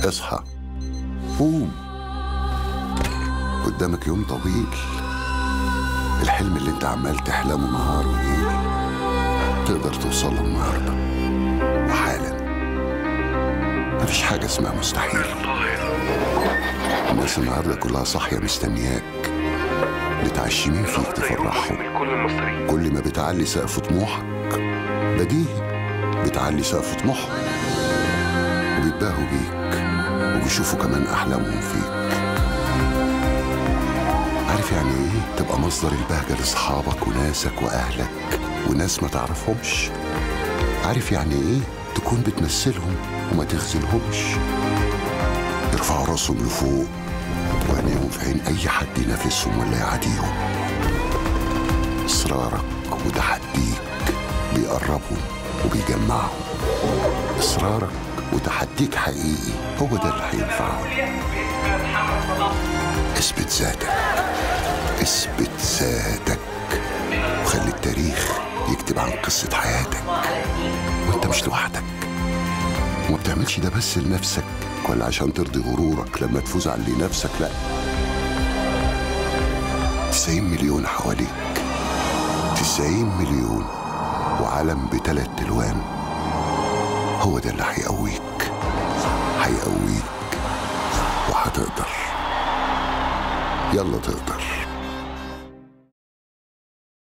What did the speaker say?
اصحى قوم قدامك يوم طويل الحلم اللي انت عمال تحلمه نهار وليل تقدر توصل له النهارده وحالا مفيش حاجة اسمها مستحيل الناس النهارده كلها صاحية مستنياك متعشمين فيك تفرحهم كل المصريين كل ما بتعلي سقف طموحك بديهي بتعلي سقف طموحهم وبيتباهوا بيك وبيشوفوا كمان أحلامهم فيك عارف يعني إيه تبقى مصدر البهجة لأصحابك وناسك وأهلك وناس ما تعرفهمش عارف يعني إيه تكون بتمثلهم وما تخذلهمش يرفعوا راسهم لفوق وعينيهم في عين أي حد ينافسهم ولا يعاديهم إصرارك وتحديك بيقربهم وبيجمعهم إصرارك وتحديك حقيقي هو ده اللي هينفعهم اثبت ذاتك اثبت ذاتك وخلي التاريخ يكتب عن قصة حياتك وانت مش لوحدك وما بتعملش ده بس لنفسك ولا عشان ترضي غرورك لما تفوز على اللي نفسك لا 90 مليون حواليك 90 مليون وعلم بثلاث الوان هو ده اللي هيقويك هيقويك وهتقدر يلا تقدر